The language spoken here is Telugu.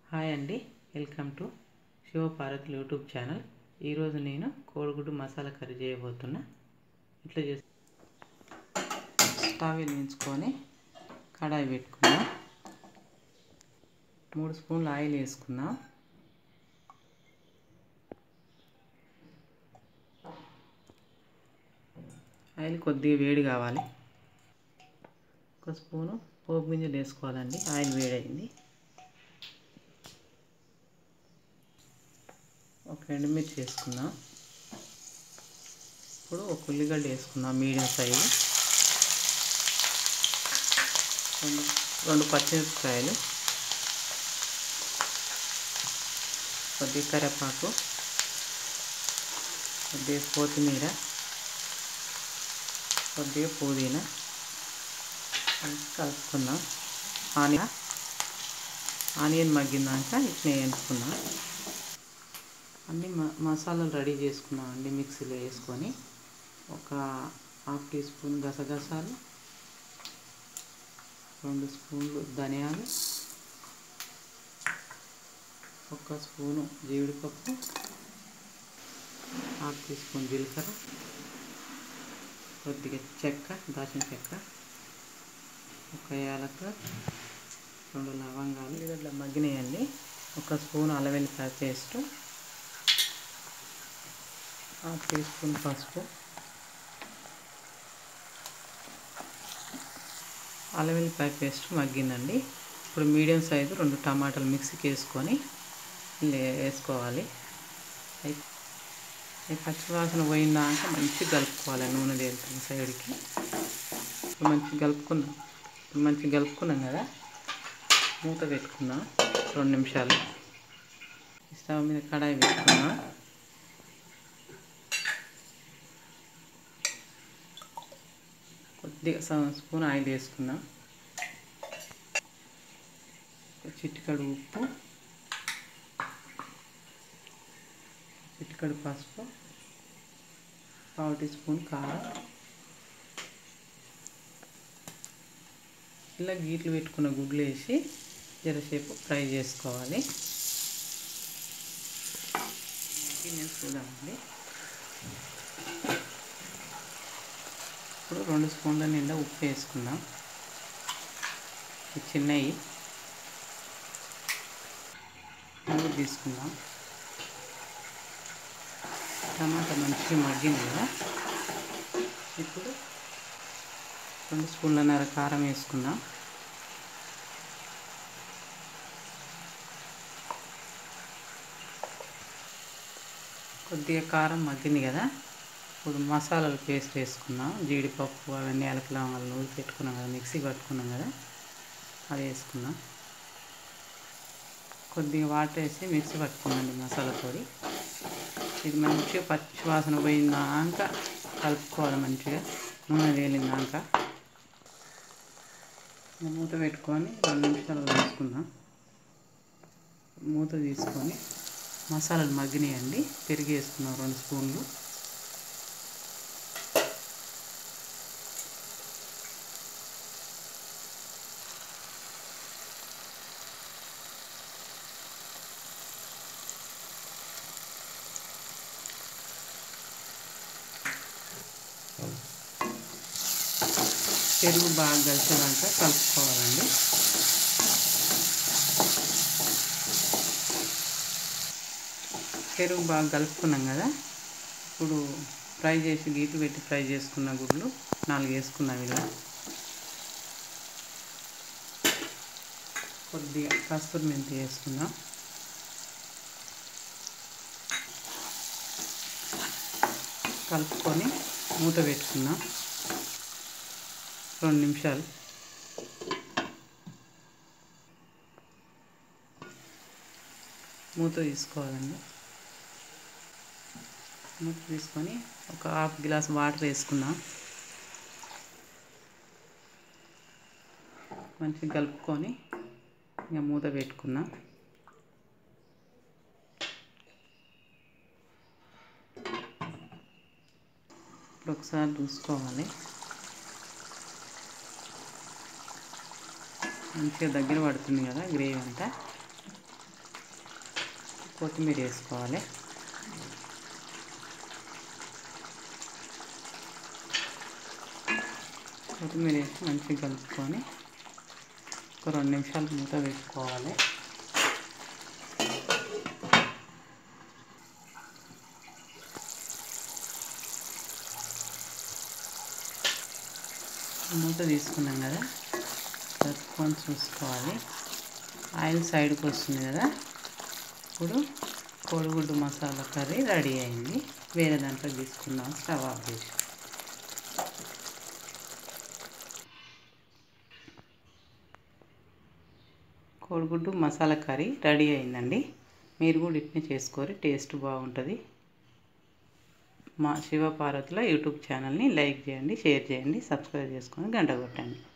హాయ్ అండి welcome to Shivaparvathi YouTube channel ఈరోజు నేను కోడిగుడ్డు మసాలా కర్రీ చేయబోతున్నా ఇట్లా చేసి స్టవ్ వెలిగించుకొని కడాయి పెట్టుకుందాం మూడు స్పూన్లు ఆయిల్ వేసుకుందాం ఆయిల్ కొద్దిగా వేడి కావాలి ఒక స్పూను పోపు గింజలు వేసుకోవాలండి ఆయిల్ వేడైంది ఒక ఎండుమిర్చి వేసుకుందాం ఇప్పుడు ఒక ఉల్లిగడ్డ వేసుకుందాం మీడియం సైజు రెండు రెండు పచ్చిమిరపకాయలు కొద్దిగా కరివేపాకు కొద్దిగా కొత్తిమీర కొద్దిగా పుదీనా కలుపుకుందాం ఆనియన్ ఆనియన్ మగ్గిందాక ఇట్లా వేసుకుందాం అన్ని మసాలాలు రెడీ చేసుకున్నాం అండి మిక్సీలో వేసుకొని ఒక హాఫ్ టీ స్పూన్ గసగసాలు రెండు స్పూన్లు ధనియాలు ఒక స్పూను జీడిపప్పు హాఫ్ టీ స్పూన్ జీలకర్ర కొద్దిగా చెక్క దాచిన చెక్క ఒక యాలక రెండు లవంగాలు ఇట్లా మగ్గినాయండి ఒక స్పూన్ అల్లవెల్లిపాయ పేస్ట్ హాఫ్ టీ స్పూన్ పసుపు అల్లవెల్లిపాయ పేస్ట్ మగ్గిందండి ఇప్పుడు మీడియం సైజు రెండు టమాటాలు మిక్సీకి వేసుకొని వేసుకోవాలి అవి పచ్చివాసన పోయిందాక మంచిగా కలుపుకోవాలి నూనె తేలుతుంది సైడ్కి ఇప్పుడు మంచిగా కలుపుకున్నాం ఇప్పుడు మంచిగా కలుపుకున్నాం కదా మూత పెట్టుకుందాం రెండు నిమిషాలు స్టవ్ మీద కడాయి పెట్టుకుందాం కొద్దిగా స్పూన్ ఆయిల్ వేసుకుందాం చిటికడు ఉప్పు చిటికడు పసుపు పావు టీ స్పూన్ కారం ఇలా గీట్లు పెట్టుకున్న గుడ్లు వేసి జరసేపు ఫ్రై చేసుకోవాలి నేను చూద్దామండి ఇప్పుడు రెండు స్పూన్ల నిండా ఉప్పు వేసుకుందాం చిన్నవి మూడు తీసుకుందాం టమాటా మంచిగా మగ్గింది కదా ఇప్పుడు రెండు స్పూన్లన్నర కారం వేసుకుందాం కొద్దిగా కారం మగ్గింది కదా ఇప్పుడు మసాలాలు పేస్ట్ వేసుకుందాం జీడిపప్పు అవన్నీ ఎలకలవంగలు నూనె పెట్టుకున్నాం కదా మిక్సీ పట్టుకున్నాం కదా అది వేసుకుందాం కొద్దిగా వాటర్ వేసి మిక్సీ పట్టుకున్నాండి మసాలా పొడి ఇది మంచిగా పచ్చి వాసన పోయిందాక కలుపుకోవాలి మంచిగా నూనె తేలిందాక మూత పెట్టుకొని రెండు నిమిషాలు వేసుకుందాం మూత తీసుకొని మసాలాలు మగ్గినాయండి పెరిగి వేసుకున్నాం రెండు స్పూన్లు పెరుగు బాగా కలిసేదాకా కలుపుకోవాలండి పెరుగు బాగా కలుపుకున్నాం కదా ఇప్పుడు ఫ్రై చేసి గీట్లు పెట్టి ఫ్రై చేసుకున్న గుడ్లు నాలుగు వేసుకున్నాం ఇలా కొద్దిగా కస్తూరి మెంతి వేసుకుందాం కలుపుకొని మూత పెట్టుకుందాం రెండు నిమిషాలు మూత తీసుకోవాలండి మూత తీసుకొని ఒక హాఫ్ గ్లాస్ వాటర్ వేసుకుందాం మంచిగా కలుపుకొని ఇంకా మూత పెట్టుకుందాం ఇప్పుడు ఒకసారి చూసుకోవాలి మంచిగా దగ్గర పడుతుంది కదా గ్రేవీ అంతా కొత్తిమీర వేసుకోవాలి కొత్తిమీర వేసి మంచిగా కలుపుకొని ఒక రెండు నిమిషాలు మూత పెట్టుకోవాలి మూత తీసుకున్నాం కదా కలుపుకొని చూసుకోవాలి ఆయిల్ సైడ్కి వస్తుంది కదా ఇప్పుడు కోడిగుడ్డు మసాలా కర్రీ రెడీ అయింది వేరే దాంట్లో తీసుకుందాం స్టవ్ ఆఫ్ చేసి కోడిగుడ్డు మసాలా కర్రీ రెడీ అయిందండి మీరు కూడా ఇట్నే చేసుకోరి టేస్ట్ బాగుంటుంది మా శివపార్వతిలో యూట్యూబ్ ఛానల్ని లైక్ చేయండి షేర్ చేయండి సబ్స్క్రైబ్ చేసుకొని గంట కొట్టండి